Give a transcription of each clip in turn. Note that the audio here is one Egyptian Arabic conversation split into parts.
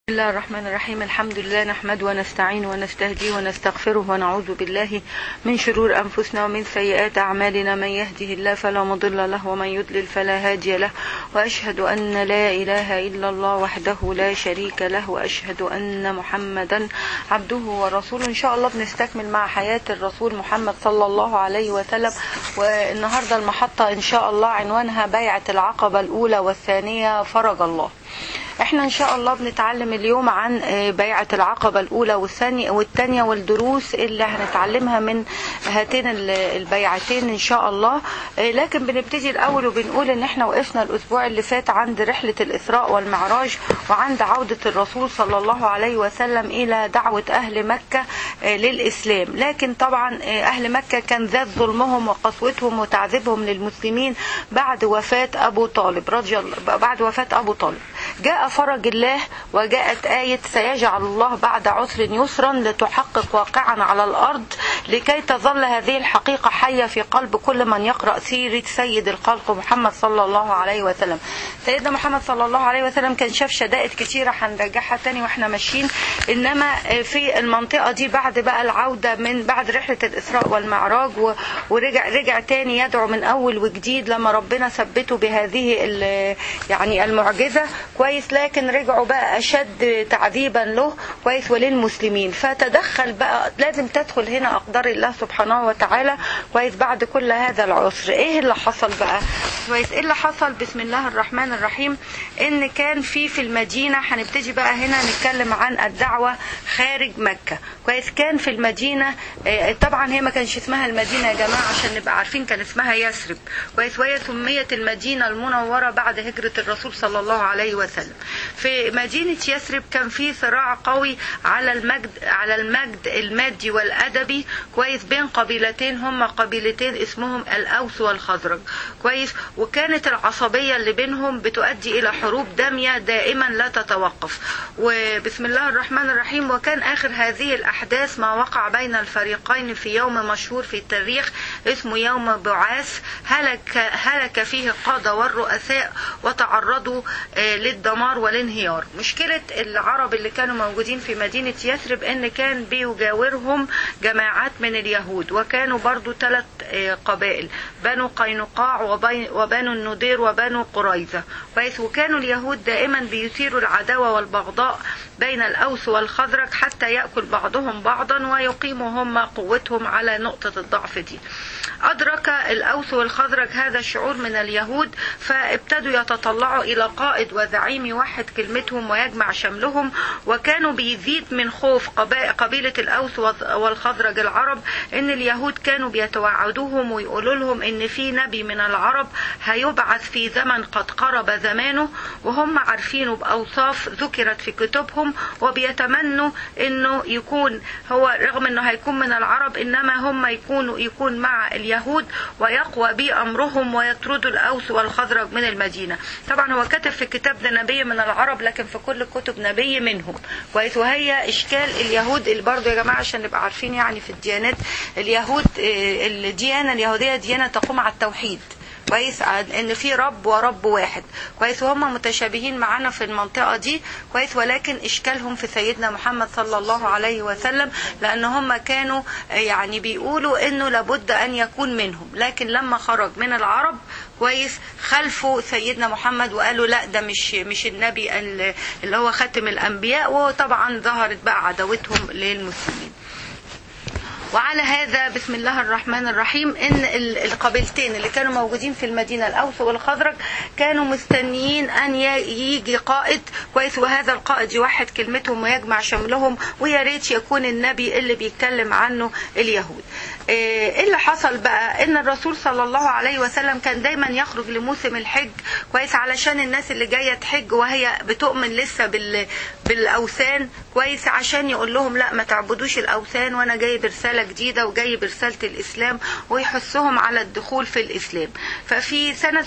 بسم الله الرحمن الرحيم الحمد لله نحمده ونستعين ونستهديه ونستغفره ونعوذ بالله من شرور أنفسنا ومن سيئات أعمالنا من يهده الله فلا مضل له ومن يضلل فلا هادي له وأشهد أن لا إله إلا الله وحده لا شريك له وأشهد أن محمدا عبده ورسوله إن شاء الله بنستكمل مع حياة الرسول محمد صلى الله عليه وسلم والنهاردة المحطة إن شاء الله عنوانها بيعة العقبة الأولى والثانية فرج الله احنا ان شاء الله بنتعلم اليوم عن بيعة العقبة الاولى والثانية والثانية والدروس اللي هنتعلمها من هاتين البيعتين ان شاء الله لكن بنبتدي الاول وبنقول ان احنا وقفنا الاسبوع اللي فات عند رحلة الاسراء والمعراج وعند عودة الرسول صلى الله عليه وسلم الى دعوة اهل مكة للاسلام لكن طبعا اهل مكة كان ذات ظلمهم وقسوتهم وتعذيبهم للمسلمين بعد وفاة ابو طالب رضي الله بعد وفاة ابو طالب جاء فرج الله وجاءت آية سيجعل الله بعد عسر يسرا لتحقق واقعا على الأرض لكي تظل هذه الحقيقة حية في قلب كل من يقرأ سيرة سيد الخلق محمد صلى الله عليه وسلم سيدنا محمد صلى الله عليه وسلم كان شاف شدائد كتيرة هنرجعها تاني واحنا ماشيين إنما في المنطقة دي بعد بقى العودة من بعد رحلة الإسراء والمعراج ورجع رجع تاني يدعو من أول وجديد لما ربنا ثبته بهذه يعني المعجزة كويس لكن رجعوا بقى أشد تعذيبا له كويس وللمسلمين فتدخل بقى لازم تدخل هنا أقدار الله سبحانه وتعالى كويس بعد كل هذا العسر إيه اللي حصل بقى كويس إيه اللي حصل بسم الله الرحمن الرحيم إن كان في في المدينة هنبتدي بقى هنا نتكلم عن الدعوة خارج مكة كويس كان في المدينة طبعا هي ما كانش اسمها المدينة يا جماعة عشان نبقى عارفين كان اسمها يثرب كويس وهي سميت المدينة المنورة بعد هجرة الرسول صلى الله عليه وسلم في مدينة يثرب كان في صراع قوي على المجد على المجد المادي والأدبي كويس بين قبيلتين هما قبيلتين اسمهم الأوس والخزرج كويس وكانت العصبية اللي بينهم بتؤدي إلى حروب دامية دائما لا تتوقف وبسم الله الرحمن الرحيم وكان آخر هذه الأحداث ما وقع بين الفريقين في يوم مشهور في التاريخ اسمه يوم بعاث هلك هلك فيه القادة والرؤساء وتعرضوا للدمار والانهيار مشكلة العرب اللي كانوا موجودين في مدينة يثرب ان كان بيجاورهم جماعات من اليهود وكانوا برضو ثلاث قبائل بنو قينقاع وبنو النضير وبنو قريظة كويس وكانوا اليهود دائما بيثيروا العداوة والبغضاء بين الأوس والخزرج حتى يأكل بعضهم بعضا ويقيموا هم قوتهم على نقطة الضعف دي أدرك الأوس والخزرج هذا الشعور من اليهود فابتدوا يتطلعوا إلى قائد وزعيم يوحد كلمتهم ويجمع شملهم وكانوا بيزيد من خوف قبيلة الأوس والخزرج العرب إن اليهود كانوا بيتوعدوهم ويقولوا لهم إن في نبي من العرب هيبعث في زمن قد قرب زمانه وهم عارفينه بأوصاف ذكرت في كتبهم وبيتمنوا إنه يكون هو رغم إنه هيكون من العرب إنما هم يكونوا يكون مع اليهود ويقوى بيه أمرهم ويطردوا الأوس والخزرج من المدينة طبعا هو كتب في كتاب ده نبي من العرب لكن في كل كتب نبي منهم كويس وهي اشكال اليهود اللي برضه يا جماعه عشان نبقى عارفين يعني في الديانات اليهود الديانه اليهوديه ديانه تقوم على التوحيد كويس ان في رب ورب واحد كويس وهم متشابهين معانا في المنطقه دي كويس ولكن اشكالهم في سيدنا محمد صلى الله عليه وسلم لان هم كانوا يعني بيقولوا انه لابد ان يكون منهم لكن لما خرج من العرب كويس خلفوا سيدنا محمد وقالوا لا ده مش مش النبي اللي هو خاتم الانبياء وطبعا ظهرت بقى عداوتهم للمسلمين وعلى هذا بسم الله الرحمن الرحيم ان القبيلتين اللي كانوا موجودين في المدينه الاوس والخزرج كانوا مستنيين ان يجي قائد كويس وهذا القائد يوحد كلمتهم ويجمع شملهم ويا ريت يكون النبي اللي بيتكلم عنه اليهود. ايه اللي حصل بقى ان الرسول صلى الله عليه وسلم كان دايما يخرج لموسم الحج كويس علشان الناس اللي جايه تحج وهي بتؤمن لسه بال بالاوثان كويس عشان يقول لهم لا ما تعبدوش الاوثان وانا جايب رساله جديدة وجاي برسالة الإسلام ويحثهم على الدخول في الإسلام ففي سنة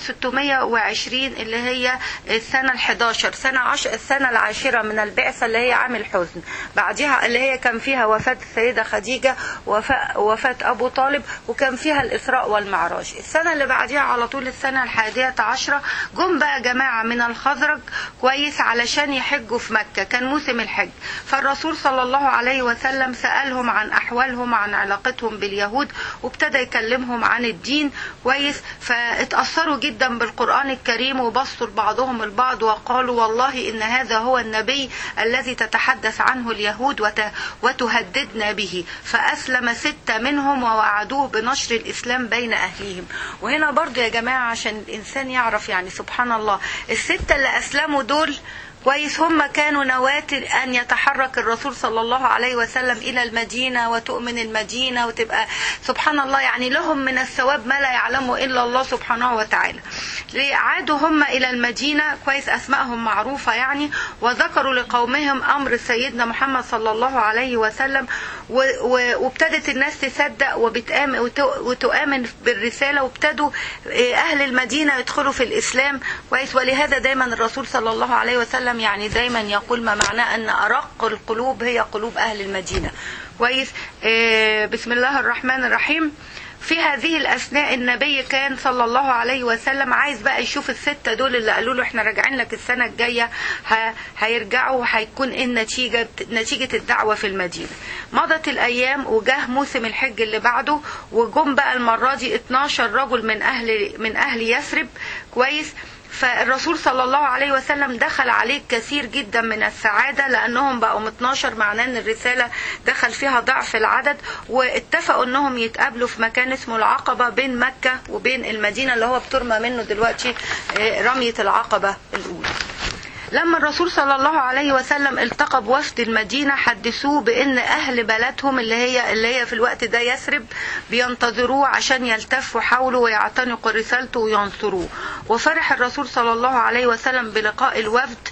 620 اللي هي السنة ال11 سنة عش... السنة العاشرة من البعثة اللي هي عام الحزن بعدها اللي هي كان فيها وفاة السيدة خديجة وفاة, وفاة أبو طالب وكان فيها الإسراء والمعراج السنة اللي بعدها على طول السنة الحادية عشرة جم بقى جماعة من الخزرج كويس علشان يحجوا في مكة كان موسم الحج فالرسول صلى الله عليه وسلم سألهم عن أحوالهم عن علاقتهم باليهود وابتدى يكلمهم عن الدين كويس فاتأثروا جدا بالقرآن الكريم وبصوا لبعضهم البعض وقالوا والله إن هذا هو النبي الذي تتحدث عنه اليهود وت... وتهددنا به فأسلم ستة منهم ووعدوه بنشر الإسلام بين أهليهم وهنا برضو يا جماعة عشان الإنسان يعرف يعني سبحان الله الستة اللي أسلموا دول كويس هم كانوا نواة أن يتحرك الرسول صلى الله عليه وسلم إلى المدينة وتؤمن المدينة وتبقى سبحان الله يعني لهم من الثواب ما لا يعلمه إلا الله سبحانه وتعالى عادوا هم إلى المدينة كويس أسمائهم معروفة يعني وذكروا لقومهم أمر سيدنا محمد صلى الله عليه وسلم وابتدت الناس تصدق وبتآمن وتؤمن بالرسالة وابتدوا أهل المدينة يدخلوا في الإسلام كويس ولهذا دايما الرسول صلى الله عليه وسلم يعني دايما يقول ما معناه أن أرق القلوب هي قلوب أهل المدينة كويس بسم الله الرحمن الرحيم في هذه الأثناء النبي كان صلى الله عليه وسلم عايز بقى يشوف الستة دول اللي قالوا له احنا راجعين لك السنة الجاية هيرجعوا وهيكون ايه النتيجة نتيجة الدعوة في المدينة مضت الأيام وجاه موسم الحج اللي بعده وجم بقى المرة دي 12 رجل من أهل من أهل يثرب كويس فالرسول صلى الله عليه وسلم دخل عليه كثير جدا من السعادة لأنهم بقوا 12 معناه أن الرسالة دخل فيها ضعف العدد واتفقوا أنهم يتقابلوا في مكان اسمه العقبة بين مكة وبين المدينة اللي هو بترمى منه دلوقتي رمية العقبة الأولى لما الرسول صلى الله عليه وسلم التقى بوفد المدينة حدثوه بأن أهل بلدهم اللي هي اللي هي في الوقت ده يثرب بينتظروه عشان يلتفوا حوله ويعتنقوا رسالته وينصروه وفرح الرسول صلى الله عليه وسلم بلقاء الوفد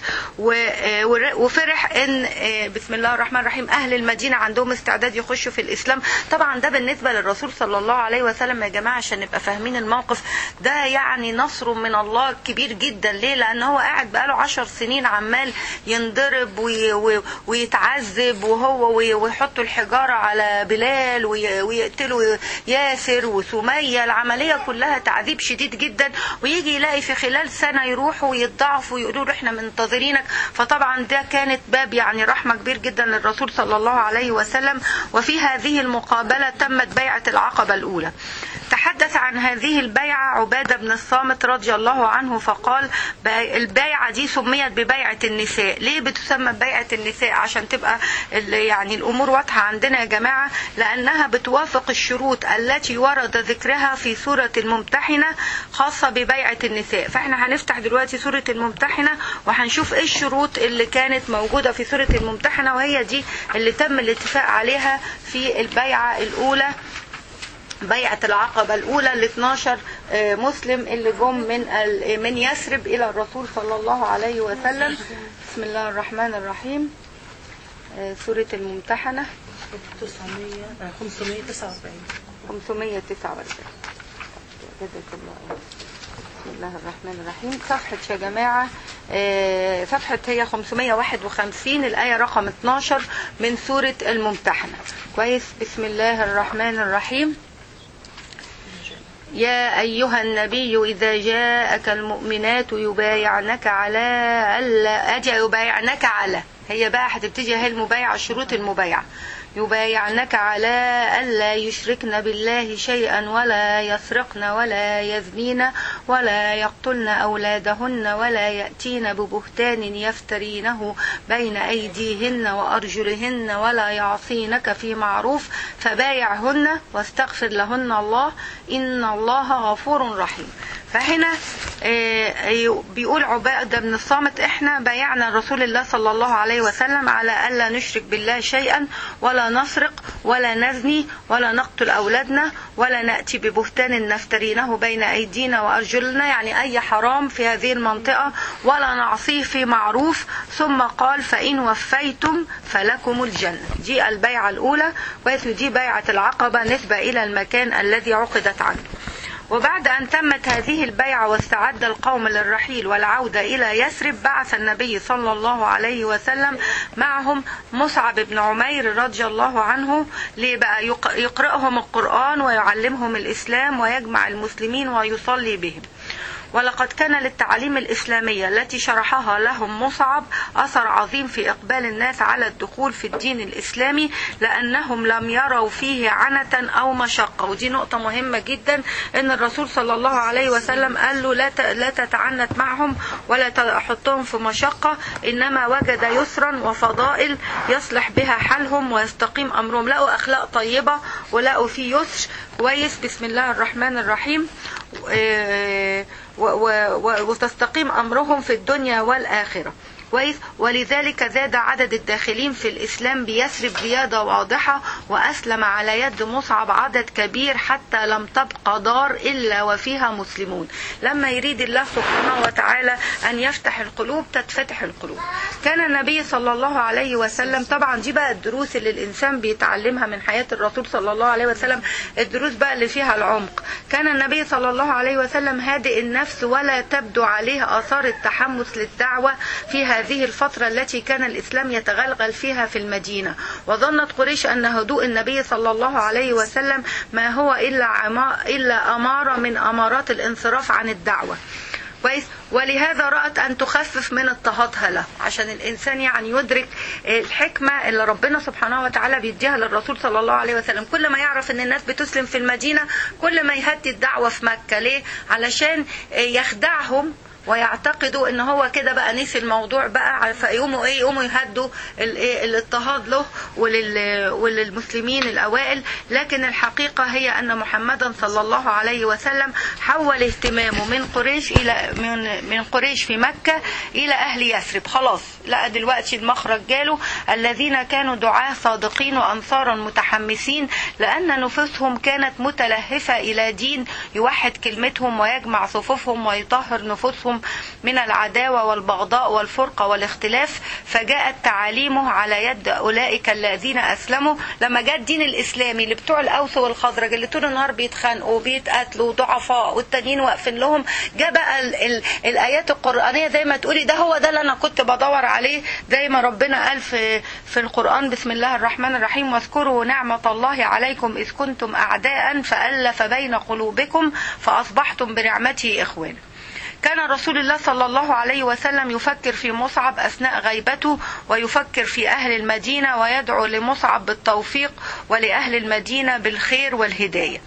وفرح ان بسم الله الرحمن الرحيم اهل المدينه عندهم استعداد يخشوا في الاسلام طبعا ده بالنسبه للرسول صلى الله عليه وسلم يا جماعه عشان نبقى فاهمين الموقف ده يعني نصر من الله كبير جدا ليه لان هو قاعد بقاله عشر سنين عمال ينضرب ويتعذب وهو ويحطوا الحجاره على بلال ويقتلوا ياسر وسميه العمليه كلها تعذيب شديد جدا ويجي يلاقي في خلال سنه يروحوا ويتضعفوا ويقولوا له احنا منتظرينك فطبعا ده كانت باب يعني رحمه كبير جدا للرسول صلى الله عليه وسلم وفي هذه المقابله تمت بيعه العقبه الاولى تحدث عن هذه البيعة عبادة بن الصامت رضي الله عنه فقال البيعة دي سميت ببيعة النساء ليه بتسمى بيعة النساء عشان تبقى يعني الأمور واضحة عندنا يا جماعة لأنها بتوافق الشروط التي ورد ذكرها في سورة الممتحنة خاصة ببيعة النساء فاحنا هنفتح دلوقتي سورة الممتحنة وهنشوف ايه الشروط اللي كانت موجودة في سورة الممتحنة وهي دي اللي تم الاتفاق عليها في البيعة الأولى بيعة العقبة الأولى ل 12 مسلم اللي جم من من يثرب إلى الرسول صلى الله عليه وسلم بسم الله الرحمن الرحيم سورة الممتحنة 549 549 بسم الله الرحمن الرحيم صفحة يا جماعة صفحة هي 551 الآية رقم 12 من سورة الممتحنة كويس بسم الله الرحمن الرحيم يا أيها النبي إذا جاءك المؤمنات يبايعنك على ألا أجي يبايعنك على هي بقى هتبتدي هي المبايعة شروط المبايعة يبايعنك على ألا يشركن بالله شيئا ولا يسرقن ولا يزنين ولا يقتلن أولادهن ولا يأتين ببهتان يفترينه بين أيديهن وأرجلهن ولا يعصينك في معروف فبايعهن واستغفر لهن الله إن الله غفور رحيم فهنا آه، بيقول عبادة بن الصامت احنا بايعنا رسول الله صلى الله عليه وسلم على ألا نشرك بالله شيئا ولا نسرق ولا نزني ولا نقتل أولادنا ولا نأتي ببهتان نفترينه بين أيدينا وأرجلنا يعني أي حرام في هذه المنطقة ولا نعصيه في معروف ثم قال فإن وفيتم فلكم الجنة دي البيعة الأولى ودي بيعة العقبة نسبة إلى المكان الذي عقدت عنه وبعد أن تمت هذه البيعة واستعد القوم للرحيل والعودة إلى يثرب بعث النبي صلى الله عليه وسلم معهم مصعب بن عمير رضي الله عنه لبقى يقرأهم القرآن ويعلمهم الإسلام ويجمع المسلمين ويصلي بهم ولقد كان للتعاليم الإسلامية التي شرحها لهم مصعب أثر عظيم في إقبال الناس على الدخول في الدين الإسلامي لأنهم لم يروا فيه عنة أو مشقة ودي نقطة مهمة جدا أن الرسول صلى الله عليه وسلم قال له لا لا تتعنت معهم ولا تحطهم في مشقة إنما وجد يسرا وفضائل يصلح بها حالهم ويستقيم أمرهم لقوا أخلاق طيبة ولقوا فيه يسر كويس بسم الله الرحمن الرحيم وتستقيم أمرهم في الدنيا والآخرة كويس ولذلك زاد عدد الداخلين في الإسلام بيثرب زيادة واضحة وأسلم على يد مصعب عدد كبير حتى لم تبقى دار إلا وفيها مسلمون لما يريد الله سبحانه وتعالى أن يفتح القلوب تتفتح القلوب كان النبي صلى الله عليه وسلم طبعا دي بقى الدروس اللي الإنسان بيتعلمها من حياة الرسول صلى الله عليه وسلم الدروس بقى اللي فيها العمق كان النبي صلى الله عليه وسلم هادئ النفس ولا تبدو عليه آثار التحمس للدعوة فيها هذه الفترة التي كان الإسلام يتغلغل فيها في المدينة وظنت قريش أن هدوء النبي صلى الله عليه وسلم ما هو إلا, عما إلا أمارة من أمارات الانصراف عن الدعوة كويس ولهذا رأت أن تخفف من اضطهادها له عشان الإنسان يعني يدرك الحكمة اللي ربنا سبحانه وتعالى بيديها للرسول صلى الله عليه وسلم كل ما يعرف أن الناس بتسلم في المدينة كل ما يهدي الدعوة في مكة ليه علشان يخدعهم ويعتقدوا ان هو كده بقى نسي الموضوع بقى فيقوموا ايه يقوموا يهدوا الاضطهاد له ولل وللمسلمين الاوائل لكن الحقيقه هي ان محمدا صلى الله عليه وسلم حول اهتمامه من قريش الى من من قريش في مكه الى اهل يثرب خلاص لقى دلوقتي المخرج جاله الذين كانوا دعاة صادقين وانصارا متحمسين لان نفوسهم كانت متلهفه الى دين يوحد كلمتهم ويجمع صفوفهم ويطهر نفوسهم من العداوة والبغضاء والفرقة والاختلاف فجاءت تعاليمه على يد أولئك الذين أسلموا لما جاء الدين الإسلامي اللي بتوع الأوس والخزرج اللي طول النهار بيتخانقوا وبيتقاتلوا ضعفاء والتانيين واقفين لهم جاء بقى ال ال الآيات القرآنية زي ما تقولي ده هو ده اللي أنا كنت بدور عليه زي ما ربنا قال في في القرآن بسم الله الرحمن الرحيم واذكروا نعمة الله عليكم إذ كنتم أعداء فألف بين قلوبكم فأصبحتم بنعمته إخوانا كان رسول الله صلى الله عليه وسلم يفكر في مصعب أثناء غيبته ويفكر في أهل المدينة ويدعو لمصعب بالتوفيق ولأهل المدينة بالخير والهداية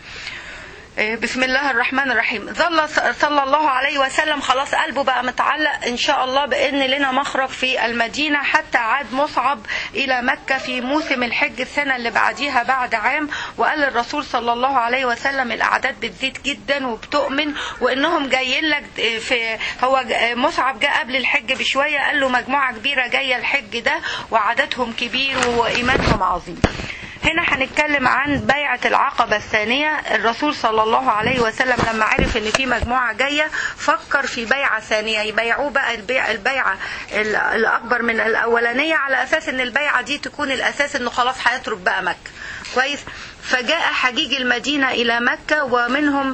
بسم الله الرحمن الرحيم ظل صلى الله عليه وسلم خلاص قلبه بقى متعلق ان شاء الله بان لنا مخرج في المدينه حتى عاد مصعب الى مكه في موسم الحج السنه اللي بعديها بعد عام وقال الرسول صلى الله عليه وسلم الاعداد بتزيد جدا وبتؤمن وانهم جايين لك في هو مصعب جاء قبل الحج بشويه قال له مجموعه كبيره جايه الحج ده وعددهم كبير وايمانهم عظيم هنا هنتكلم عن بيعة العقبة الثانية الرسول صلى الله عليه وسلم لما عرف ان في مجموعة جاية فكر في بيعة ثانية يبيعوه بقى البيع البيعة الأكبر من الأولانية على أساس ان البيعة دي تكون الأساس انه خلاص هيترك بقى مكة كويس فجاء حجيج المدينة إلى مكة ومنهم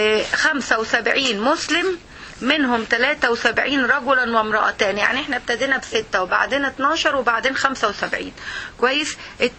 75 مسلم منهم 73 رجلا وامرأتان يعني احنا ابتدينا بستة وبعدين 12 وبعدين 75 كويس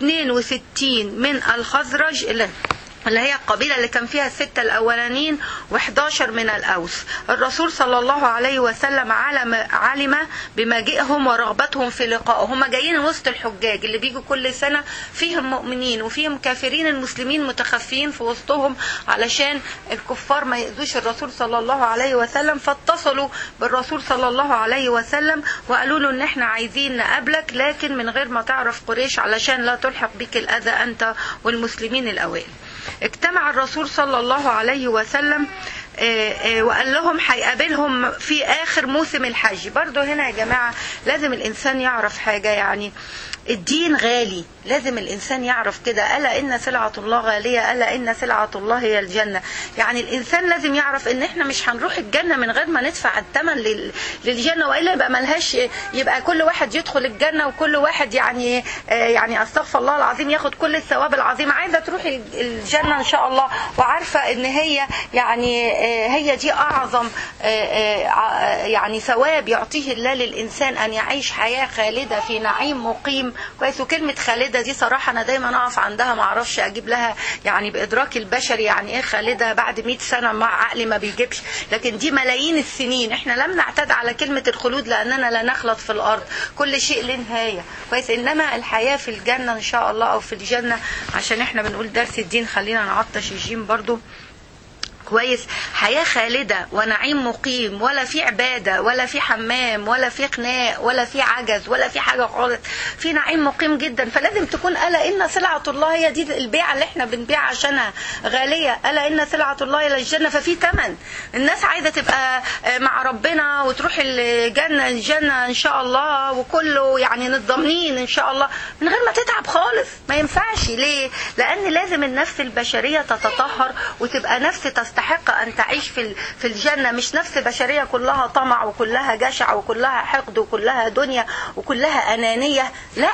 62 من الخزرج اللي اللي هي القبيلة اللي كان فيها الستة الأولانيين و11 من الأوس الرسول صلى الله عليه وسلم علم, علم بمجيئهم ورغبتهم في لقائه هم جايين وسط الحجاج اللي بيجوا كل سنة فيهم مؤمنين وفيهم كافرين المسلمين متخفيين في وسطهم علشان الكفار ما يأذوش الرسول صلى الله عليه وسلم فاتصلوا بالرسول صلى الله عليه وسلم وقالوا له ان احنا عايزين نقابلك لكن من غير ما تعرف قريش علشان لا تلحق بك الأذى أنت والمسلمين الأوائل اجتمع الرسول صلى الله عليه وسلم وقال لهم هيقابلهم في اخر موسم الحج برضو هنا يا جماعه لازم الانسان يعرف حاجه يعني الدين غالي لازم الإنسان يعرف كده ألا إن سلعة الله غالية ألا إن سلعة الله هي الجنة يعني الإنسان لازم يعرف إن إحنا مش هنروح الجنة من غير ما ندفع الثمن لل... للجنة وإلا يبقى ملهاش يبقى كل واحد يدخل الجنة وكل واحد يعني يعني أستغفر الله العظيم ياخد كل الثواب العظيم عايزة تروح الجنة إن شاء الله وعارفة إن هي يعني هي دي أعظم يعني ثواب يعطيه الله للإنسان أن يعيش حياة خالدة في نعيم مقيم كويس وكلمة خالدة دي صراحة أنا دايما أقف عندها ما أعرفش أجيب لها يعني بإدراك البشري يعني إيه خالدة بعد 100 سنة مع عقلي ما بيجيبش لكن دي ملايين السنين إحنا لم نعتاد على كلمة الخلود لأننا لا نخلط في الأرض كل شيء له نهاية كويس إنما الحياة في الجنة إن شاء الله أو في الجنة عشان إحنا بنقول درس الدين خلينا نعطش الجيم برضو كويس حياة خالدة ونعيم مقيم ولا في عبادة ولا في حمام ولا في خناق ولا في عجز ولا في حاجة خالص في نعيم مقيم جدا فلازم تكون ألا إن سلعة الله هي دي البيعة اللي احنا بنبيع عشانها غالية ألا إن سلعة الله إلى الجنة ففي تمن الناس عايزة تبقى مع ربنا وتروح الجنة الجنة إن شاء الله وكله يعني نتضامنين إن شاء الله من غير ما تتعب خالص ما ينفعش ليه لأن لازم النفس البشرية تتطهر وتبقى نفس تستحق أن تعيش في في الجنة مش نفس بشرية كلها طمع وكلها جشع وكلها حقد وكلها دنيا وكلها أنانية لا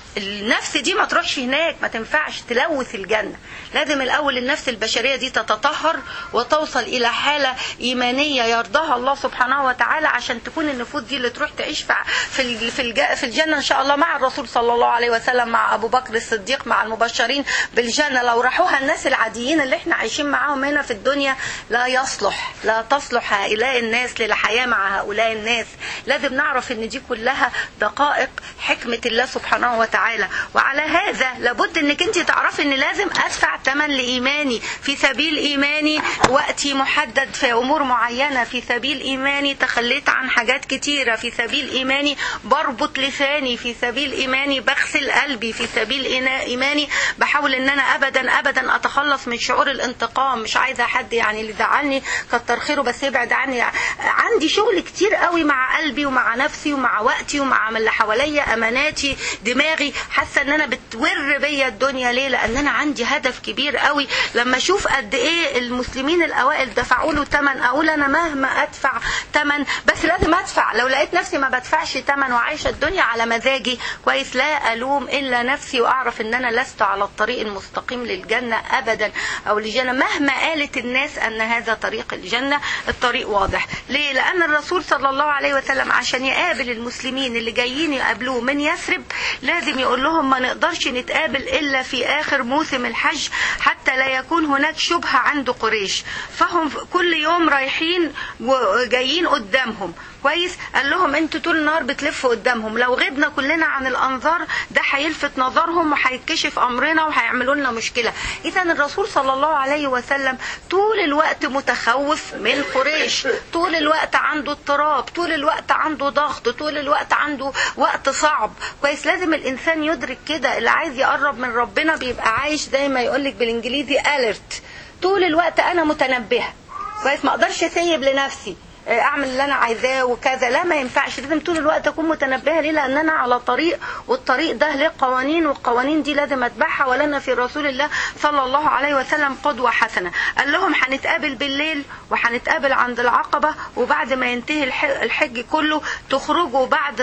النفس دي ما تروحش هناك ما تنفعش تلوث الجنة لازم الأول النفس البشرية دي تتطهر وتوصل إلى حالة إيمانية يرضاها الله سبحانه وتعالى عشان تكون النفوس دي اللي تروح تعيش في في الجنة إن شاء الله مع الرسول صلى الله عليه وسلم مع أبو بكر الصديق مع المبشرين بالجنة لو راحوها الناس العاديين اللي احنا عايشين معاهم هنا في الدنيا لا يصلح لا تصلح هؤلاء الناس للحياة مع هؤلاء الناس لازم نعرف ان دي كلها دقائق حكمة الله سبحانه وتعالى وعلى هذا لابد انك انت تعرفي ان لازم ادفع ثمن لايماني في سبيل ايماني وقتي محدد في امور معينة في سبيل ايماني تخليت عن حاجات كتيرة في سبيل ايماني بربط لساني في سبيل ايماني بغسل قلبي في سبيل ايماني بحاول ان انا ابدا ابدا اتخلص من شعور الانتقام مش عايزة حد يعني اللي زعلني كتر خيره بس يبعد عني عندي شغل كتير قوي مع قلبي ومع نفسي ومع وقتي ومع اللي حواليا اماناتي دماغي حاسه ان انا بتور بيا الدنيا ليه لان انا عندي هدف كبير قوي لما اشوف قد ايه المسلمين الاوائل دفعوا له ثمن اقول انا مهما ادفع ثمن بس لازم ادفع لو لقيت نفسي ما بدفعش ثمن وعايشه الدنيا على مزاجي كويس لا الوم الا نفسي واعرف ان انا لست على الطريق المستقيم للجنه ابدا او للجنه مهما قالت الناس ان هذا طريق الجنه الطريق واضح ليه لان الرسول صلى الله عليه وسلم عشان يقابل المسلمين اللي جايين يقابلوه من يثرب لازم يقول لهم ما نقدرش نتقابل الا في اخر موسم الحج حتى لا يكون هناك شبهه عند قريش فهم كل يوم رايحين وجايين قدامهم كويس قال لهم انتوا طول النهار بتلفوا قدامهم لو غبنا كلنا عن الانظار ده هيلفت نظرهم وهيتكشف امرنا وهيعملوا لنا مشكله اذا الرسول صلى الله عليه وسلم طول الوقت متخوف من قريش طول الوقت عنده اضطراب طول الوقت عنده ضغط طول الوقت عنده وقت صعب كويس لازم الانسان يدرك كده اللي عايز يقرب من ربنا بيبقى عايش زي ما يقولك بالانجليزي alert طول الوقت انا متنبهه كويس ما اقدرش اسيب لنفسي اعمل اللي انا عايزاه وكذا لا ما ينفعش لازم طول الوقت اكون متنبهه ليه لان انا على طريق والطريق ده له قوانين والقوانين دي لازم اتبعها ولنا في رسول الله صلى الله عليه وسلم قدوه حسنه قال لهم هنتقابل بالليل وهنتقابل عند العقبه وبعد ما ينتهي الحج كله تخرجوا بعد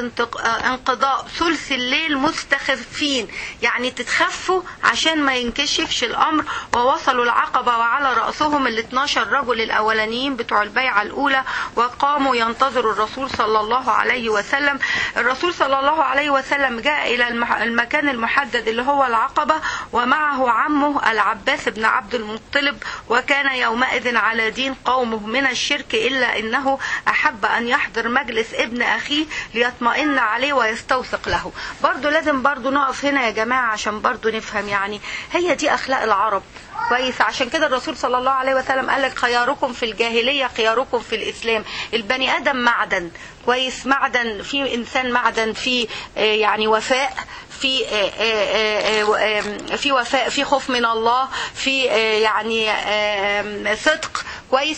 انقضاء ثلث الليل مستخفين يعني تتخفوا عشان ما ينكشفش الامر ووصلوا العقبه وعلى راسهم ال 12 رجل الاولانيين بتوع البيعه الاولى وقاموا ينتظروا الرسول صلى الله عليه وسلم الرسول صلى الله عليه وسلم جاء إلى المكان المحدد اللي هو العقبة ومعه عمه العباس بن عبد المطلب وكان يومئذ على دين قومه من الشرك إلا إنه أحب أن يحضر مجلس ابن أخيه ليطمئن عليه ويستوثق له برضو لازم برضو نقف هنا يا جماعة عشان برضو نفهم يعني هي دي أخلاق العرب كويس عشان كده الرسول صلى الله عليه وسلم قال لك خياركم في الجاهلية خياركم في الإسلام البني آدم معدن كويس معدن في إنسان معدن في يعني وفاء في في وفاء في خوف من الله في يعني صدق كويس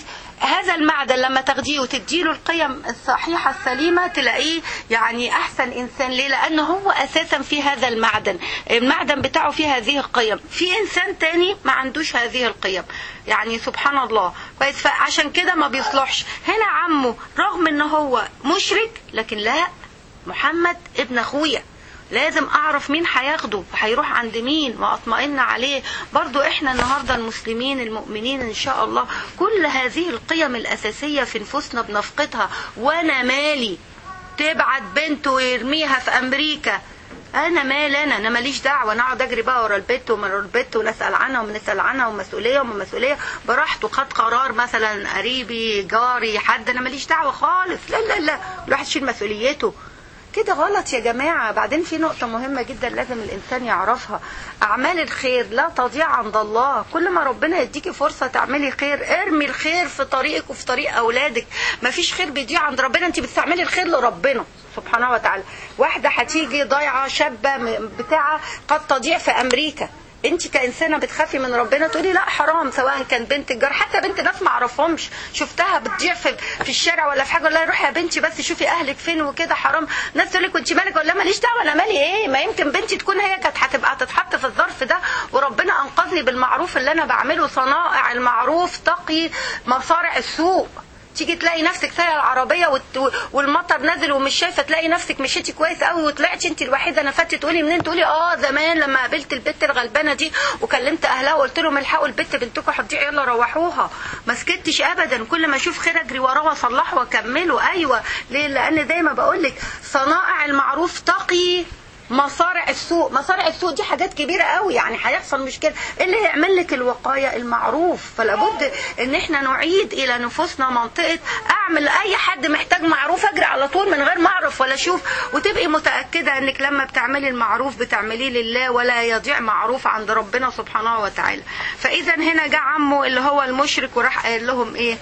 هذا المعدن لما تاخديه وتديله القيم الصحيحه السليمه تلاقيه يعني احسن انسان ليه لان هو اساسا في هذا المعدن المعدن بتاعه فيه هذه القيم في انسان تاني ما عندوش هذه القيم يعني سبحان الله كويس فعشان كده ما بيصلحش هنا عمه رغم ان هو مشرك لكن لا محمد ابن اخويا لازم اعرف مين هياخده وهيروح عند مين واطمئن عليه برضو احنا النهاردة المسلمين المؤمنين ان شاء الله كل هذه القيم الاساسية في نفوسنا بنفقدها وانا مالي تبعت بنته ويرميها في امريكا انا مال انا انا ماليش دعوه انا اقعد اجري بقى ورا البت ومن البت ونسال عنها ونسال عنها ومسؤوليه ومن مسؤوليه براحته خد قرار مثلا قريبي جاري حد انا ماليش دعوه خالص لا لا لا الواحد يشيل مسؤوليته كده غلط يا جماعة بعدين في نقطة مهمة جدا لازم الإنسان يعرفها أعمال الخير لا تضيع عند الله كل ما ربنا يديكي فرصة تعملي خير ارمي الخير في طريقك وفي طريق أولادك مفيش خير بيضيع عند ربنا أنت بتستعملي الخير لربنا سبحانه وتعالى واحدة هتيجي ضايعة شابة بتاعة قد تضيع في أمريكا انت كانسانه بتخافي من ربنا تقولي لا حرام سواء كان بنت الجار حتى بنت ناس ما اعرفهمش شفتها بتضيع في, في الشارع ولا في حاجه ولا روحي يا بنتي بس شوفي اهلك فين وكده حرام ناس تقول لك وانت مالك ولا ماليش دعوه انا مالي ايه ما يمكن بنتي تكون هي كانت هتبقى تتحط في الظرف ده وربنا انقذني بالمعروف اللي انا بعمله صنائع المعروف تقي مصارع السوء تيجي تلاقي نفسك سايقه العربيه وت... والمطر نازل ومش شايفه تلاقي نفسك مشيتي كويس قوي وطلعتي انت الوحيده نفدتي تقولي منين تقولي اه زمان لما قابلت البت الغلبانه دي وكلمت اهلها وقلت لهم الحقوا البت بنتكم هتضيع يلا روحوها ما سكتش ابدا كل ما اشوف خير اجري وراه واصلحه واكمله ايوه ليه لان زي ما بقول لك صنائع المعروف تقي مصارع السوق مصارع السوق دي حاجات كبيرة قوي يعني هيحصل مشكلة اللي هيعمل لك الوقاية المعروف فلا بد ان احنا نعيد الى نفوسنا منطقة اعمل اي حد محتاج معروف اجري على طول من غير ما اعرف ولا اشوف وتبقي متأكدة انك لما بتعملي المعروف بتعمليه لله ولا يضيع معروف عند ربنا سبحانه وتعالى فاذا هنا جاء عمه اللي هو المشرك وراح قال لهم ايه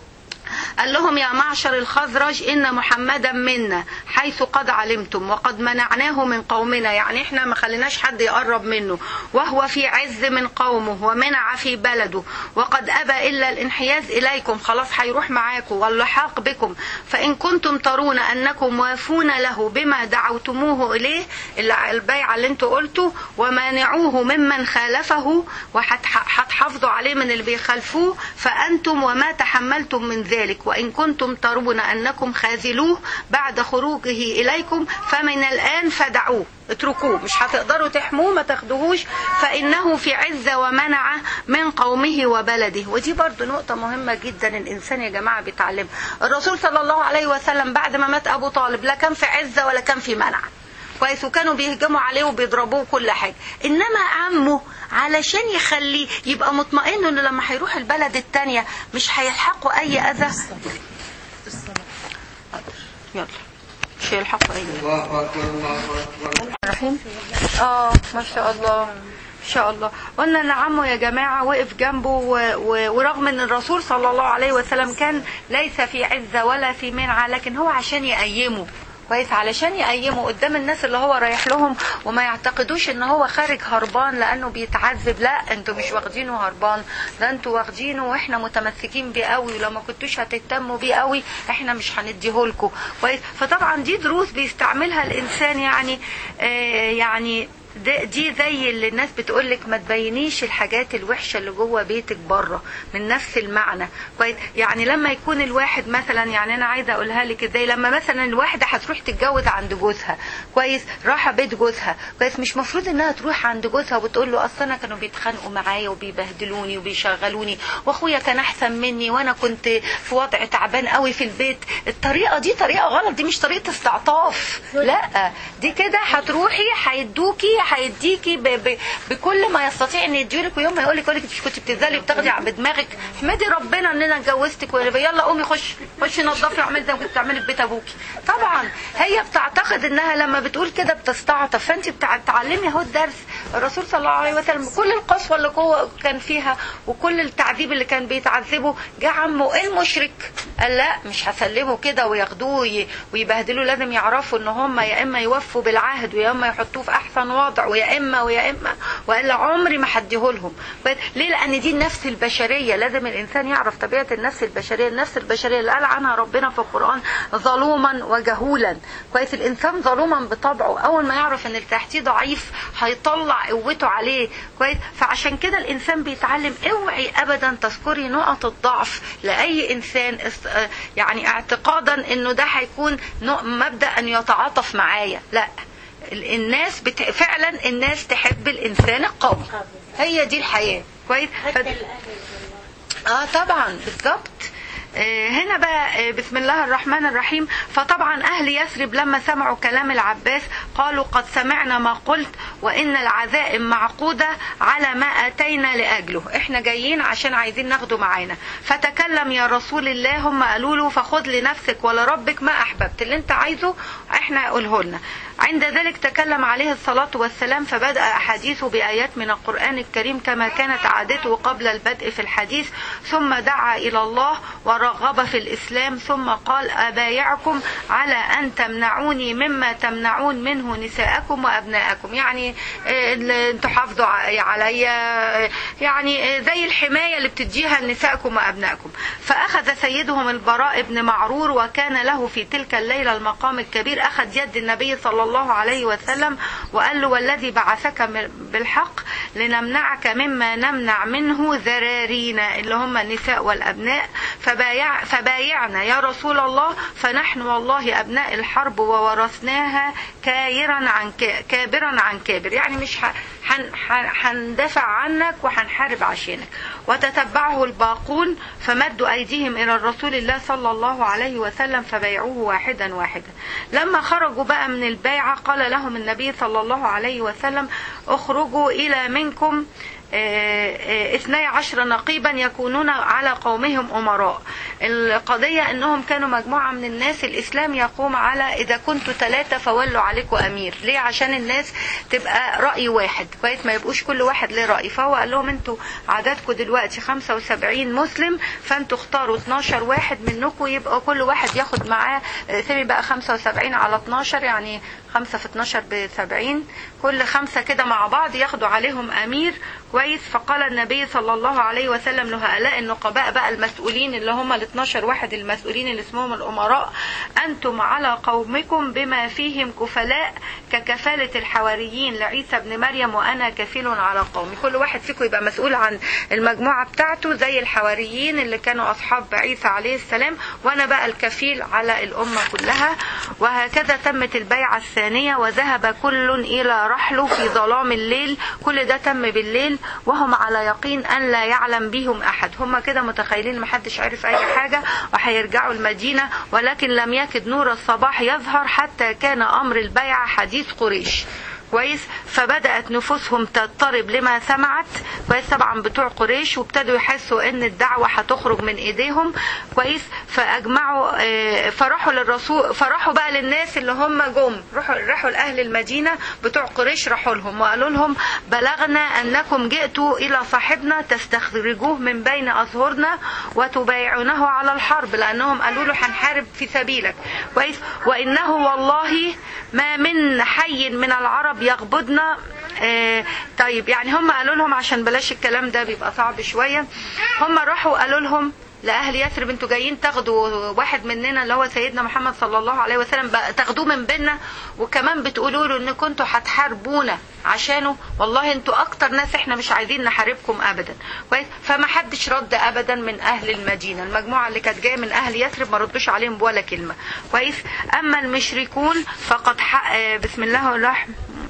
قال لهم يا معشر الخزرج إن محمدا منا حيث قد علمتم وقد منعناه من قومنا يعني احنا ما خليناش حد يقرب منه وهو في عز من قومه ومنع في بلده وقد أبى إلا الانحياز إليكم خلاص هيروح معاكم واللحاق بكم فإن كنتم ترون أنكم وافون له بما دعوتموه إليه البيعة اللي انتوا قلتوا ومانعوه ممن خالفه وهتحافظوا عليه من اللي بيخالفوه فأنتم وما تحملتم من ذلك وإن كنتم ترون أنكم خاذلوه بعد خروجه إليكم فمن الآن فدعوه اتركوه مش هتقدروا تحموه ما تاخدوهوش فإنه في عزة ومنعة من قومه وبلده ودي برضو نقطة مهمة جدا الإنسان يا جماعة بيتعلم الرسول صلى الله عليه وسلم بعد ما مات أبو طالب لا كان في عزة ولا كان في منعة كويس وكانوا بيهجموا عليه وبيضربوه كل حاجة إنما عمه علشان يخليه يبقى مطمئن إنه لما هيروح البلد التانية مش هيلحقوا أي أذى يلا مش هيلحقوا أي أذى الله أكبر الله أكبر الرحيم اه ما شاء الله ان شاء الله قلنا ان عمه يا جماعه وقف جنبه و... و... ورغم ان الرسول صلى الله عليه وسلم كان ليس في عزه ولا في منعه لكن هو عشان يقيمه كويس علشان يقيمه قدام الناس اللي هو رايح لهم وما يعتقدوش ان هو خارج هربان لانه بيتعذب لا انتوا مش واخدينه هربان ده انتوا واخدينه واحنا متمسكين بيه قوي ولو ما كنتوش هتهتموا بيه قوي احنا مش هنديهولكوا كويس فطبعا دي دروس بيستعملها الانسان يعني آه يعني دي, دي زي اللي الناس بتقول لك ما تبينيش الحاجات الوحشه اللي جوه بيتك بره من نفس المعنى كويس يعني لما يكون الواحد مثلا يعني انا عايزه اقولها لك ازاي لما مثلا الواحده هتروح تتجوز عند جوزها كويس راحه بيت جوزها كويس مش مفروض انها تروح عند جوزها وتقول له اصل انا كانوا بيتخانقوا معايا وبيبهدلوني وبيشغلوني واخويا كان احسن مني وانا كنت في وضع تعبان قوي في البيت الطريقه دي طريقه غلط دي مش طريقه استعطاف لا دي كده هتروحي هيدوكي هيديكي ب... ب... بكل ما يستطيع ان يديلك ويوم ما يقول لك يقول لك مش كنت بتنزلي بتاخدي بدماغك احمدي ربنا ان انا اتجوزتك ولا يلا قومي خش خشي نضفي واعملي زي ما كنت بتعملي في بيت ابوكي طبعا هي بتعتقد انها لما بتقول كده بتستعطف فانت بتعلمي اهو الدرس الرسول صلى الله عليه وسلم كل القسوه اللي جوه كان فيها وكل التعذيب اللي كان بيتعذبه جه عمه المشرك قال لا مش هسلمه كده وياخدوه وي... ويبهدلوه لازم يعرفوا ان هم يا اما يوفوا بالعهد ويا اما يحطوه في احسن وضع ويا اما ويا اما والا عمري ما هديهولهم كويس؟ ليه لان دي النفس البشريه لازم الانسان يعرف طبيعه النفس البشريه النفس البشريه اللي قال عنها ربنا في القران ظلوما وجهولا كويس الانسان ظلوما بطبعه اول ما يعرف ان اللي تحتيه ضعيف هيطلع قوته عليه كويس فعشان كده الانسان بيتعلم اوعي ابدا تذكري نقط الضعف لاي انسان اس- آه، يعني اعتقادا انه ده هيكون نوع- مبدا ان يتعاطف معايا لا ال- الناس بت... فعلا الناس تحب الانسان القوي هي دي الحياه كويس حتى فد- الأهل والله اه طبعا بالظبط آه، هنا بقى آه، بسم الله الرحمن الرحيم فطبعا أهل يثرب لما سمعوا كلام العباس قالوا قد سمعنا ما قلت وإن العزائم معقودة على ما أتينا لأجله إحنا جايين عشان عايزين ناخده معانا فتكلم يا رسول الله هم قالوا له فخذ لنفسك ولربك ما أحببت اللي أنت عايزه إحنا قوله لنا عند ذلك تكلم عليه الصلاة والسلام فبدأ أحاديثه بآيات من القرآن الكريم كما كانت عادته قبل البدء في الحديث ثم دعا إلى الله ورغب في الإسلام ثم قال أبايعكم على أن تمنعوني مما تمنعون منه نساءكم وأبناءكم يعني آه، اللي انتوا حافظوا ع- عليا آه، يعني آه، زي الحماية اللي بتديها لنسائكم وأبنائكم فأخذ سيدهم البراء بن معرور وكان له في تلك الليلة المقام الكبير أخذ يد النبي صلى الله عليه وسلم وقال له والذي بعثك م- بالحق لنمنعك مما نمنع منه ذرارينا اللي هم النساء والأبناء فبايع فبايعنا يا رسول الله فنحن والله أبناء الحرب وورثناها كايرا عن ك- كابرا عن كابر يعني مش ه- هن- هن- هندافع عنك وهنحارب عشانك وتتبعه الباقون فمدوا أيديهم إلى الرسول الله صلى الله عليه وسلم فبايعوه واحدا واحدا لما خرجوا بقى من البيعة قال لهم النبي صلى الله عليه وسلم اخرجوا إلى منكم اثني عشر نقيبا يكونون على قومهم أمراء القضية أنهم كانوا مجموعة من الناس الإسلام يقوم على إذا كنتوا ثلاثة فولوا عليكم أمير ليه عشان الناس تبقى رأي واحد كويس ما يبقوش كل واحد له رأي فهو قال لهم انتوا عددكم دلوقتي 75 مسلم فانتوا اختاروا 12 واحد منكم يبقى كل واحد ياخد معاه آه، سيبي بقى 75 على 12 يعني 5 في 12 ب 70 كل خمسة كده مع بعض ياخدوا عليهم أمير كويس فقال النبي صلى الله عليه وسلم لهؤلاء النقباء بقى المسؤولين اللي هم ال 12 واحد المسؤولين اللي اسمهم الأمراء أنتم على قومكم بما فيهم كفلاء ككفالة الحواريين لعيسى ابن مريم وأنا كفيل على قومي كل واحد فيكم يبقى مسؤول عن المجموعة بتاعته زي الحواريين اللي كانوا أصحاب عيسى عليه السلام وأنا بقى الكفيل على الأمة كلها وهكذا تمت البيعة الثانية وذهب كل إلى رحله في ظلام الليل كل ده تم بالليل وهم على يقين أن لا يعلم بهم أحد هم كده متخيلين محدش عارف أي حاجة وهيرجعوا المدينة ولكن لم يكد نور الصباح يظهر حتى كان أمر البيعة حديث قريش كويس فبدأت نفوسهم تضطرب لما سمعت كويس طبعا بتوع قريش وابتدوا يحسوا ان الدعوة هتخرج من ايديهم كويس فاجمعوا آه، فراحوا للرسول فراحوا بقى للناس اللي هم جم راحوا راحوا لاهل المدينة بتوع قريش راحوا لهم وقالوا لهم بلغنا انكم جئتوا الى صاحبنا تستخرجوه من بين اظهرنا وتبايعونه على الحرب لانهم قالوا له هنحارب في سبيلك كويس وانه والله ما من حي من العرب يغبضنا آه طيب يعني هم قالوا لهم عشان بلاش الكلام ده بيبقى صعب شوية هم راحوا قالوا لهم لأهل يثرب انتوا جايين تاخدوا واحد مننا اللي هو سيدنا محمد صلى الله عليه وسلم بقى تاخدوه من بيننا وكمان بتقولوا له ان كنتوا هتحاربونا عشانه والله انتوا اكتر ناس احنا مش عايزين نحاربكم ابدا كويس فما حدش رد ابدا من اهل المدينه المجموعه اللي كانت جايه من اهل يثرب ما ردوش عليهم ولا كلمه كويس اما المشركون فقد حق آه، بسم الله الرحمن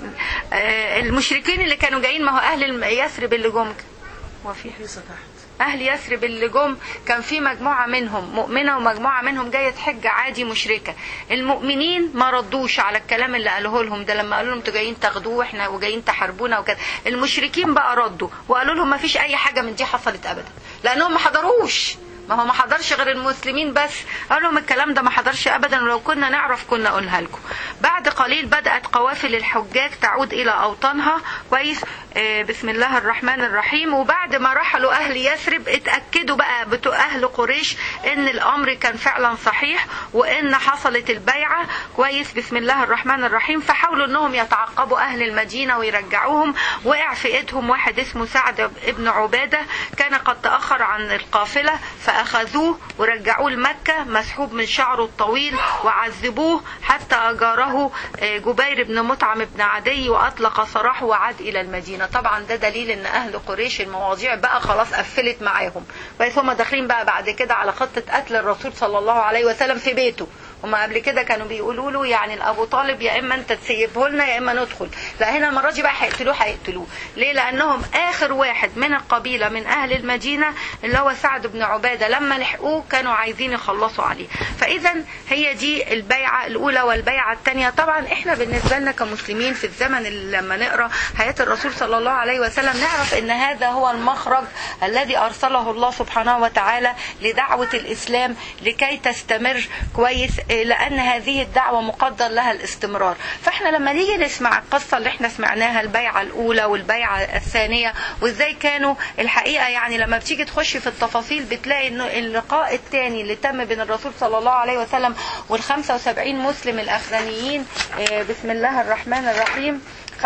آه، المشركين اللي كانوا جايين ما هو اهل الم- يثرب اللي جم وفي لسه تحت اهل يثرب اللي جم كان في مجموعه منهم مؤمنه ومجموعه منهم جايه تحج عادي مشركه المؤمنين ما ردوش على الكلام اللي قالوه لهم ده لما قالوا لهم انتوا جايين تاخدوه احنا وجايين تحاربونا وكده المشركين بقى ردوا وقالوا لهم ما فيش اي حاجه من دي حصلت ابدا لانهم ما حضروش ما هو ما حضرش غير المسلمين بس قال لهم الكلام ده ما حضرش ابدا ولو كنا نعرف كنا قلها لكم بعد قليل بدات قوافل الحجاج تعود الى اوطانها كويس آه، بسم الله الرحمن الرحيم وبعد ما رحلوا اهل يثرب اتاكدوا بقى بتوع اهل قريش ان الامر كان فعلا صحيح وان حصلت البيعه كويس بسم الله الرحمن الرحيم فحاولوا انهم يتعقبوا اهل المدينه ويرجعوهم وقع في ايدهم واحد اسمه سعد ابن عباده كان قد تاخر عن القافله فاخذوه ورجعوه لمكه مسحوب من شعره الطويل وعذبوه حتى اجاره آه، جبير بن مطعم بن عدي واطلق سراحه وعاد الى المدينه طبعا ده دليل ان اهل قريش المواضيع بقى خلاص قفلت معاهم بس هم داخلين بقى بعد كده على خطه قتل الرسول صلى الله عليه وسلم في بيته هما قبل كده كانوا بيقولوا له يعني لابو طالب يا اما انت تسيبه لنا يا اما ندخل لا هنا المره دي بقى هيقتلوه هيقتلوه ليه لانهم اخر واحد من القبيله من اهل المدينه اللي هو سعد بن عباده لما لحقوه كانوا عايزين يخلصوا عليه فاذا هي دي البيعه الاولى والبيعه الثانيه طبعا احنا بالنسبه لنا كمسلمين في الزمن اللي لما نقرا حياه الرسول صلى الله عليه وسلم نعرف ان هذا هو المخرج الذي ارسله الله سبحانه وتعالى لدعوه الاسلام لكي تستمر كويس إيه، لان هذه الدعوه مقدر لها الاستمرار فاحنا لما نيجي نسمع القصه اللي احنا سمعناها البيعه الاولى والبيعه الثانيه وازاي كانوا الحقيقه يعني لما بتيجي تخش في التفاصيل بتلاقي انه اللقاء الثاني اللي تم بين الرسول صلى الله عليه وسلم وال 75 مسلم الاخرانيين إيه، بسم الله الرحمن الرحيم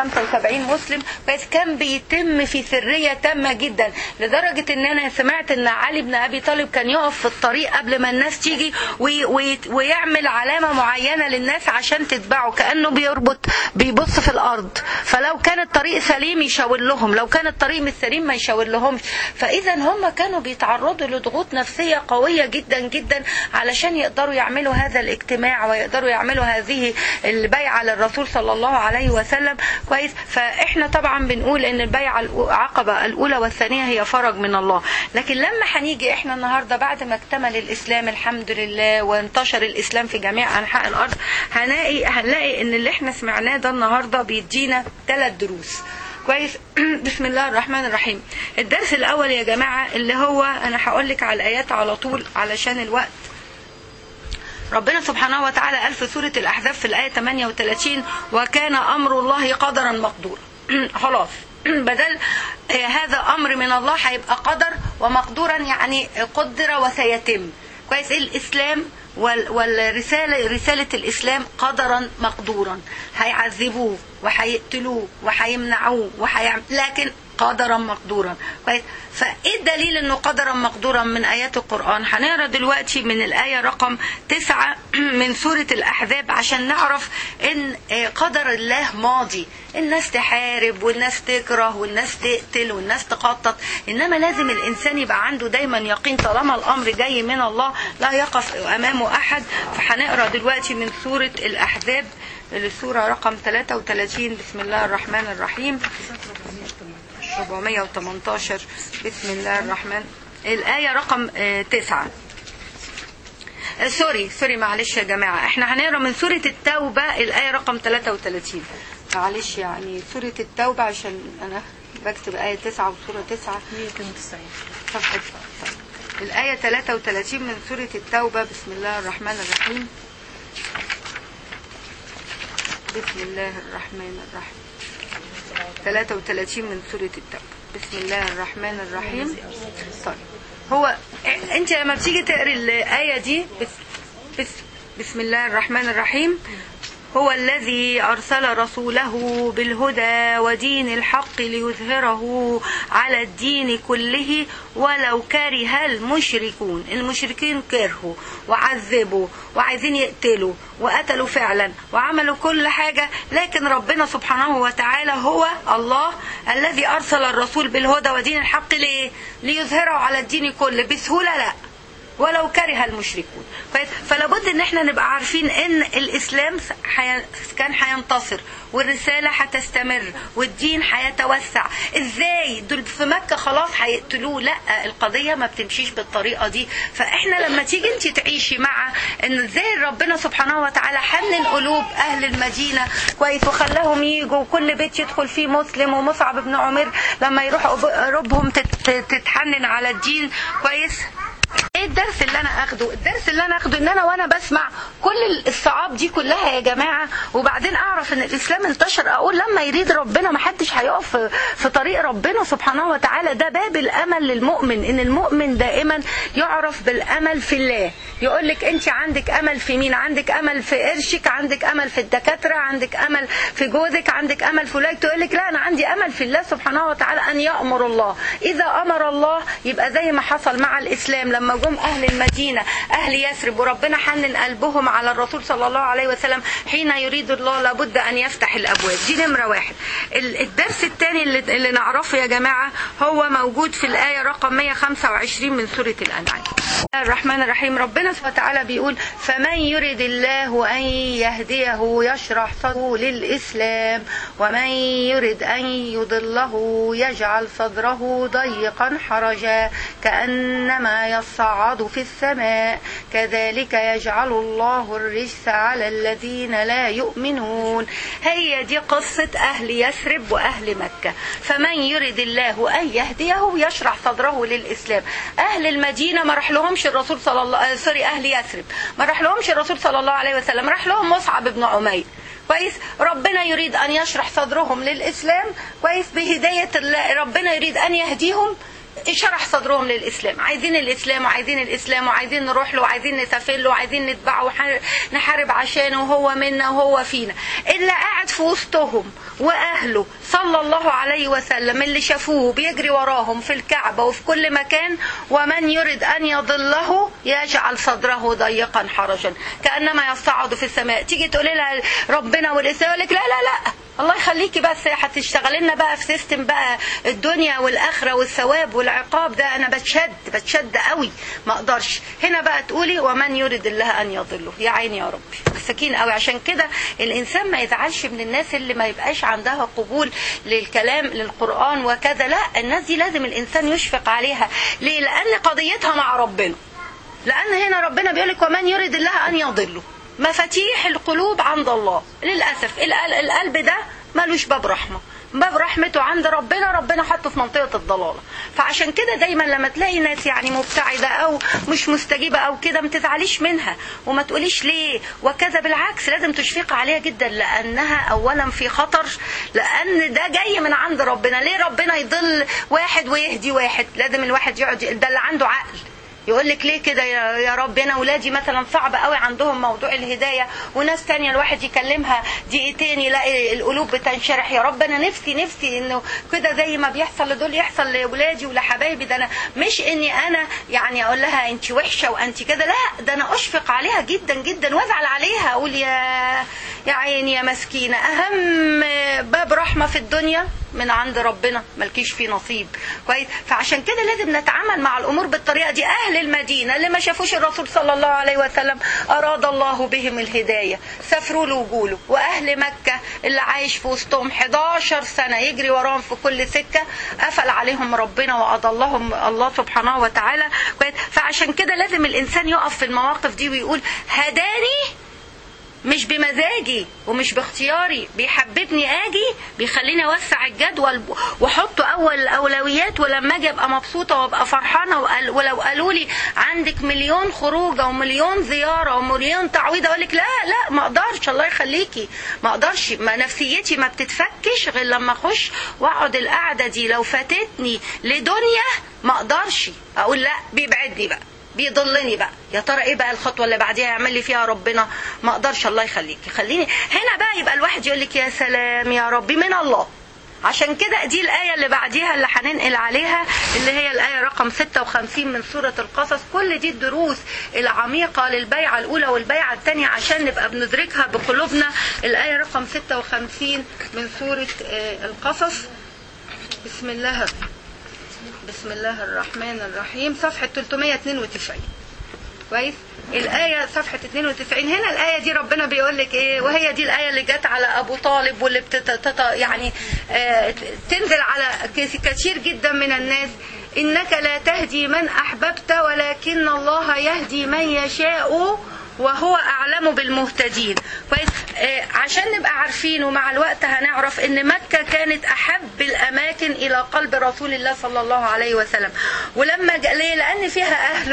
75 مسلم بس كان بيتم في سرية تامة جدا لدرجة ان انا سمعت ان علي بن ابي طالب كان يقف في الطريق قبل ما الناس تيجي وي وي ويعمل علامة معينة للناس عشان تتبعه كأنه بيربط بيبص في الارض فلو كان الطريق سليم يشاور لهم لو كان الطريق مش سليم ما يشاور لهمش فاذا هم كانوا بيتعرضوا لضغوط نفسية قوية جدا جدا علشان يقدروا يعملوا هذا الاجتماع ويقدروا يعملوا هذه البيعة للرسول صلى الله عليه وسلم كويس فاحنا طبعا بنقول ان البيعه العقبه الاولى والثانيه هي فرج من الله لكن لما هنيجي احنا النهارده بعد ما اكتمل الاسلام الحمد لله وانتشر الاسلام في جميع انحاء الارض هنلاقي هنلاقي ان اللي احنا سمعناه ده النهارده بيدينا ثلاث دروس كويس بسم الله الرحمن الرحيم الدرس الاول يا جماعه اللي هو انا هقول لك على الايات على طول علشان الوقت ربنا سبحانه وتعالى قال في سورة الأحزاب في الآية 38 وكان أمر الله قدرا مقدورا خلاص بدل آه، هذا أمر من الله هيبقى قدر ومقدورا يعني قدر وسيتم كويس الإسلام وال- والرسالة رسالة الإسلام قدرا مقدورا هيعذبوه وهيقتلوه وهيمنعوه وهيعمل لكن قدرا مقدورا كويس فايه الدليل انه قدرا مقدورا من ايات القران هنقرا دلوقتي من الايه رقم تسعة من سوره الاحزاب عشان نعرف ان آه، قدر الله ماضي الناس تحارب والناس تكره والناس تقتل والناس تخطط انما لازم الانسان يبقى عنده دايما يقين طالما الامر جاي من الله لا يقف امامه احد فهنقرا دلوقتي من سوره الاحزاب السوره رقم 33 بسم الله الرحمن الرحيم 418 بسم الله الرحمن الآية رقم آه، تسعة آه، سوري سوري معلش يا جماعة احنا هنقرا من سورة التوبة الآية رقم 33 معلش يعني سورة التوبة عشان أنا بكتب آية 9 وسورة 9 192 صفحة طيب. الآية 33 من سورة التوبة بسم الله الرحمن الرحيم بسم الله الرحمن الرحيم 33 من سورة التوبة بسم الله الرحمن الرحيم طيب هو انت لما بتيجي تقري الآية دي بس بس بسم الله الرحمن الرحيم هو الذي أرسل رسوله بالهدى ودين الحق ليظهره على الدين كله ولو كره المشركون المشركين كرهوا وعذبوا وعايزين يقتلوا وقتلوا فعلا وعملوا كل حاجة لكن ربنا سبحانه وتعالى هو الله الذي أرسل الرسول بالهدى ودين الحق ليه؟ ليظهره على الدين كله بسهولة لا ولو كره المشركون كويس؟ فلا بد ان احنا نبقى عارفين ان الاسلام حي... كان هينتصر والرساله هتستمر والدين هيتوسع ازاي دول في مكه خلاص هيقتلوه لا القضيه ما بتمشيش بالطريقه دي فاحنا لما تيجي انت تعيشي مع ان ازاي ربنا سبحانه وتعالى حنن قلوب اهل المدينه كويس وخلاهم يجوا وكل بيت يدخل فيه مسلم ومصعب بن عمير لما يروحوا قلوبهم تت... تتحنن على الدين كويس ايه الدرس اللي انا اخده الدرس اللي انا اخده ان انا وانا بسمع كل الصعاب دي كلها يا جماعه وبعدين اعرف ان الاسلام انتشر اقول لما يريد ربنا ما حدش هيقف في- في طريق ربنا سبحانه وتعالى ده باب الامل للمؤمن ان المؤمن دائما يعرف بالامل في الله يقول لك انت عندك امل في مين عندك امل في قرشك عندك امل في الدكاتره عندك امل في جوزك عندك امل في ولادك تقول لك لا انا عندي امل في الله سبحانه وتعالى ان يامر الله اذا امر الله يبقى زي ما حصل مع الاسلام لما جم اهل المدينه اهل يثرب وربنا حنن قلبهم على الرسول صلى الله عليه وسلم حين يريد الله لابد ان يفتح الابواب دي نمره واحد ال- الدرس الثاني اللي, اللي نعرفه يا جماعه هو موجود في الايه رقم 125 من سوره الانعام بسم الله الرحمن الرحيم ربنا سبحانه وتعالى بيقول فمن يرد الله أن يهديه يشرح صدره للإسلام ومن يرد أن يضله يجعل صدره ضيقا حرجا كأنما يصعد في السماء كذلك يجعل الله الرجس على الذين لا يؤمنون هي دي قصة أهل يثرب وأهل مكة فمن يرد الله أن يهديه يشرح صدره للإسلام أهل المدينة ما راح لهمش الرسول صلى الله آه، سوري أهل يثرب ما راح لهمش الرسول صلى الله عليه وسلم راح لهم مصعب بن عمير كويس ربنا يريد أن يشرح صدرهم للإسلام كويس بهداية الله ربنا يريد أن يهديهم شرح صدرهم للإسلام عايزين الإسلام وعايزين الإسلام وعايزين نروح له وعايزين نسافر له وعايزين نتبعه وح- نحارب عشانه وهو منا وهو فينا اللي قاعد في وسطهم وأهله صلى الله عليه وسلم اللي شافوه بيجري وراهم في الكعبة وفي كل مكان ومن يرد أن يضله يجعل صدره ضيقا حرجا كأنما يصعد في السماء تيجي تقولي لها ربنا والإسلام يقول لك لا لا لا الله يخليكي بس هتشتغلي لنا بقى في سيستم بقى الدنيا والاخره والثواب والعقاب ده انا بتشد بتشد قوي ما اقدرش هنا بقى تقولي ومن يرد الله ان يضله يا عيني يا ربي مساكين قوي عشان كده الانسان ما يزعلش من الناس اللي ما يبقاش عندها قبول للكلام للقران وكذا لا الناس دي لازم الانسان يشفق عليها ليه لان قضيتها مع ربنا لأن هنا ربنا بيقول لك ومن يرد الله أن يضله مفاتيح القلوب عند الله للأسف القل- القلب ده ملوش باب رحمة باب رحمته عند ربنا ربنا حطه في منطقة الضلالة فعشان كده دايما لما تلاقي ناس يعني مبتعدة أو مش مستجيبة أو كده ما تزعليش منها وما تقوليش ليه وكذا بالعكس لازم تشفق عليها جدا لأنها أولا في خطر لأن ده جاي من عند ربنا ليه ربنا يضل واحد ويهدي واحد لازم الواحد يقعد ده اللي عنده عقل يقول لك ليه كده يا يا رب انا اولادي مثلا صعب قوي عندهم موضوع الهدايه وناس تانية الواحد يكلمها دقيقتين يلاقي القلوب بتنشرح يا رب انا نفسي نفسي انه كده زي ما بيحصل لدول يحصل لاولادي ولحبايبي ده انا مش اني انا يعني اقول لها انت وحشه وانت كده لا ده انا اشفق عليها جدا جدا وازعل عليها اقول يا يا عيني يا مسكينه اهم باب رحمه في الدنيا من عند ربنا ملكيش فيه نصيب كويس فعشان كده لازم نتعامل مع الامور بالطريقه دي اهل المدينه اللي ما شافوش الرسول صلى الله عليه وسلم اراد الله بهم الهدايه سافروا له وجوله واهل مكه اللي عايش في وسطهم 11 سنه يجري وراهم في كل سكه قفل عليهم ربنا واضلهم الله سبحانه وتعالى كويس فعشان كده لازم الانسان يقف في المواقف دي ويقول هداني مش بمزاجي ومش باختياري بيحببني اجي بيخليني اوسع الجدول واحطه اول الاولويات ولما اجي ابقى مبسوطه وابقى فرحانه وقال- ولو قالوا لي عندك مليون خروجه ومليون زياره ومليون تعويض اقول لك لا لا ما اقدرش الله يخليكي ما اقدرش ما نفسيتي ما بتتفكش غير لما اخش واقعد القعده دي لو فاتتني لدنيا ما اقدرش اقول لا بيبعدني بقى بيضلني بقى يا ترى ايه بقى الخطوه اللي بعديها يعمل لي فيها ربنا ما اقدرش الله يخليكي خليني هنا بقى يبقى الواحد يقول لك يا سلام يا ربي من الله عشان كده دي الآية اللي بعديها اللي هننقل عليها اللي هي الآية رقم 56 من سورة القصص كل دي الدروس العميقة للبيعة الأولى والبيعة الثانية عشان نبقى بندركها بقلوبنا الآية رقم 56 من سورة آه، القصص بسم الله بسم الله الرحمن الرحيم صفحة 392 كويس الآية صفحة 92 هنا الآية دي ربنا بيقول لك إيه وهي دي الآية اللي جت على أبو طالب واللي بتت يعني آه تنزل على كس- كثير جدا من الناس إنك لا تهدي من أحببت ولكن الله يهدي من يشاء وهو أعلم بالمهتدين كويس آه عشان نبقى عارفين ومع الوقت هنعرف إن مكة كانت أحب الأماكن إلى قلب رسول الله صلى الله عليه وسلم ولما جاء ليه لأن فيها أهله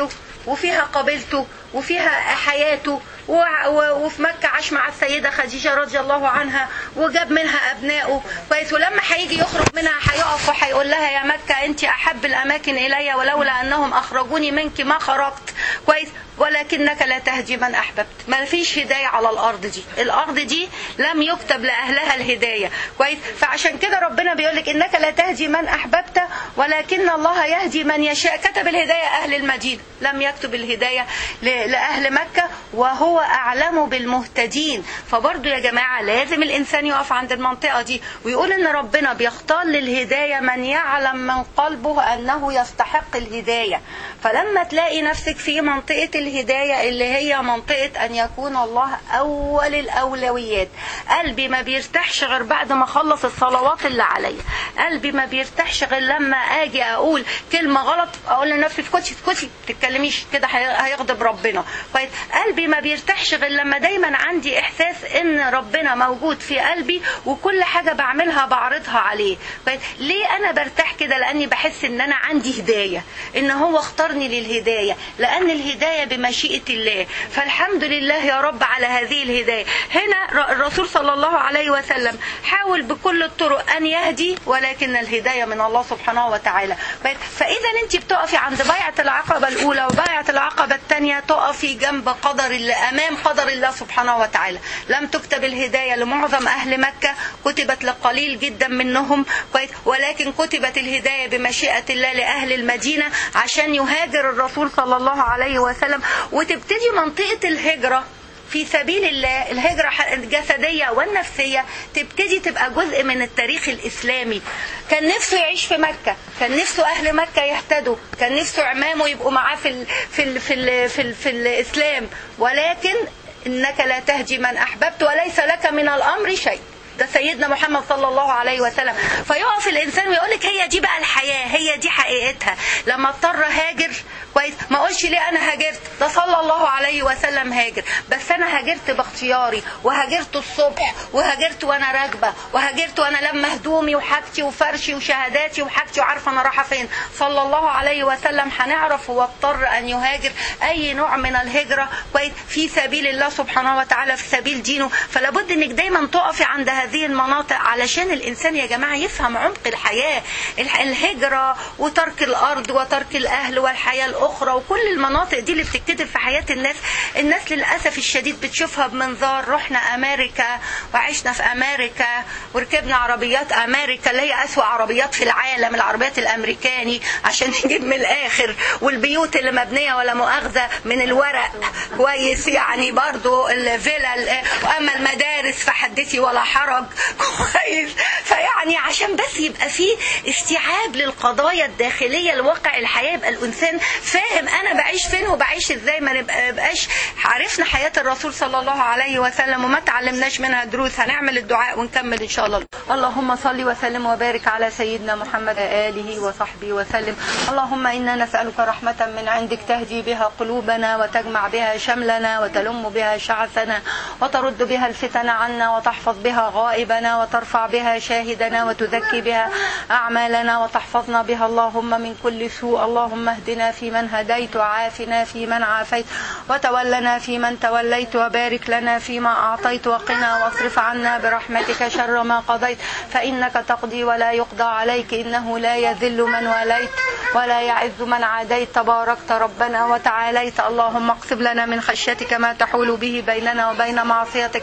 وفيها قبيلته وفيها حياته و- و- وفي مكة عاش مع السيدة خديجة رضي الله عنها وجاب منها أبنائه كويس ولما هيجي يخرج منها هيقف وهيقول لها يا مكة أنت أحب الأماكن إلي ولولا أنهم أخرجوني منك ما خرجت كويس ولكنك لا تهدي من أحببت ما فيش هداية على الأرض دي الأرض دي لم يكتب لأهلها الهداية كويس فعشان كده ربنا بيقول لك إنك لا تهدي من أحببت ولكن الله يهدي من يشاء كتب الهداية أهل المدينة لم يكتب الهداية ل- لأهل مكة وهو أعلم بالمهتدين فبرضه يا جماعة لازم الإنسان يقف عند المنطقة دي ويقول إن ربنا بيختار للهداية من يعلم من قلبه أنه يستحق الهداية فلما تلاقي نفسك في منطقة الهداية اللي هي منطقة أن يكون الله أول الأولويات قلبي ما بيرتاحش غير بعد ما أخلص الصلوات اللي عليا قلبي ما بيرتاحش غير لما أجي أقول كلمة غلط أقول لنفسي اسكتي اسكتي ما تتكلميش كده هي- هيغضب ربنا كويس قلبي ما بيرتاحش غير لما دايما عندي إحساس إن ربنا موجود في قلبي وكل حاجة بعملها بعرضها عليه كويس ليه أنا برتاح كده لأني بحس إن أنا عندي هداية إن هو اختارني للهداية لأن الهداية بمشيئة الله فالحمد لله يا رب على هذه الهداية هنا ر- الرسول صلى الله عليه وسلم حاول بكل الطرق أن يهدي ولكن الهداية من الله سبحانه وتعالى فإذا أنت بتقفي عند بيعة العقبة الأولى وبيعة العقبة الثانية تقفي جنب قدر الله أمام قدر الله سبحانه وتعالى لم تكتب الهداية لمعظم أهل مكة كتبت لقليل جدا منهم كويس ولكن كتبت الهداية بمشيئة الله لأهل المدينة عشان يهاجر الرسول صلى الله عليه وسلم وتبتدي منطقة الهجرة في سبيل الله الهجرة الجسدية والنفسية تبتدي تبقى جزء من التاريخ الإسلامي كان نفسه يعيش في مكة كان نفسه أهل مكة يهتدوا كان نفسه عمامه يبقوا معاه في ال في ال في ال في, ال في الإسلام ولكن إنك لا تهدي من أحببت وليس لك من الأمر شيء ده سيدنا محمد صلى الله عليه وسلم فيقف الانسان ويقول لك هي دي بقى الحياه هي دي حقيقتها لما اضطر هاجر كويس ما اقولش ليه انا هاجرت ده صلى الله عليه وسلم هاجر بس انا هاجرت باختياري وهاجرت الصبح وهاجرت وانا راكبه وهاجرت وانا لما هدومي وحاجتي وفرشي وشهاداتي وحاجتي وعارفه انا رايحه فين صلى الله عليه وسلم هنعرف هو اضطر ان يهاجر اي نوع من الهجره كويس في سبيل الله سبحانه وتعالى في سبيل دينه فلابد انك دايما تقفي عند هذه المناطق علشان الانسان يا جماعه يفهم عمق الحياه الح- الهجره وترك الارض وترك الاهل والحياه الاخرى وكل المناطق دي اللي بتتكتب في حياه الناس الناس للاسف الشديد بتشوفها بمنظار رحنا امريكا وعشنا في امريكا وركبنا عربيات امريكا اللي هي اسوا عربيات في العالم العربيات الامريكاني عشان نجيب من الاخر والبيوت اللي مبنيه ولا مؤاخذه من الورق كويس يعني برضو الفلل واما المدارس فحدثي ولا حرج كويس فيعني عشان بس يبقى فيه استيعاب للقضايا الداخليه لواقع الحياه يبقى الانسان فاهم انا بعيش فين وبعيش ازاي ما نبقى نبقاش عرفنا حياه الرسول صلى الله عليه وسلم وما تعلمناش منها دروس هنعمل الدعاء ونكمل ان شاء الله اللهم صل وسلم وبارك على سيدنا محمد اله وصحبه وسلم اللهم انا نسالك رحمه من عندك تهدي بها قلوبنا وتجمع بها شملنا وتلم بها شعثنا وترد بها الفتن عنا وتحفظ بها غائبنا وترفع بها شاهدنا وتزكي بها أعمالنا وتحفظنا بها اللهم من كل سوء اللهم اهدنا فيمن هديت وعافنا فيمن عافيت وتولنا فيمن توليت وبارك لنا فيما أعطيت وقنا واصرف عنا برحمتك شر ما قضيت فإنك تقضي ولا يقضى عليك إنه لا يذل من واليت ولا يعز من عاديت تباركت ربنا وتعاليت اللهم اقسم لنا من خشيتك ما تحول به بيننا وبين معصيتك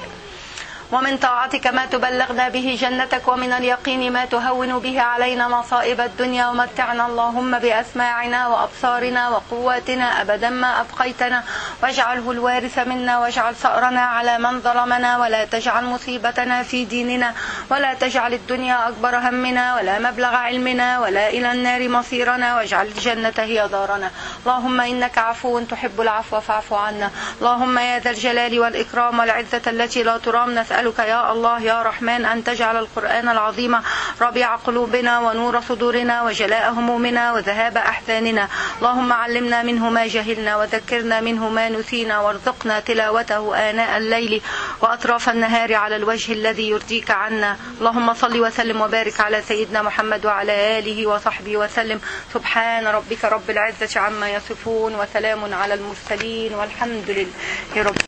ومن طاعتك ما تبلغنا به جنتك ومن اليقين ما تهون به علينا مصائب الدنيا ومتعنا اللهم بأسماعنا وأبصارنا وقواتنا أبدا ما أبقيتنا واجعله الوارث منا واجعل ثأرنا على من ظلمنا ولا تجعل مصيبتنا في ديننا ولا تجعل الدنيا أكبر همنا ولا مبلغ علمنا ولا إلى النار مصيرنا واجعل الجنة هي دارنا اللهم إنك عفو تحب العفو فاعف عنا اللهم يا ذا الجلال والإكرام والعزة التي لا ترام نسألك يا الله يا رحمن أن تجعل القرآن العظيم ربيع قلوبنا ونور صدورنا وجلاء همومنا وذهاب أحزاننا اللهم علمنا منه ما جهلنا وذكرنا منه ما نسينا وارزقنا تلاوته آناء الليل وأطراف النهار على الوجه الذي يرضيك عنا اللهم صل وسلم وبارك على سيدنا محمد وعلى آله وصحبه وسلم سبحان ربك رب العزة عما يصفون وسلام على المرسلين والحمد لله رب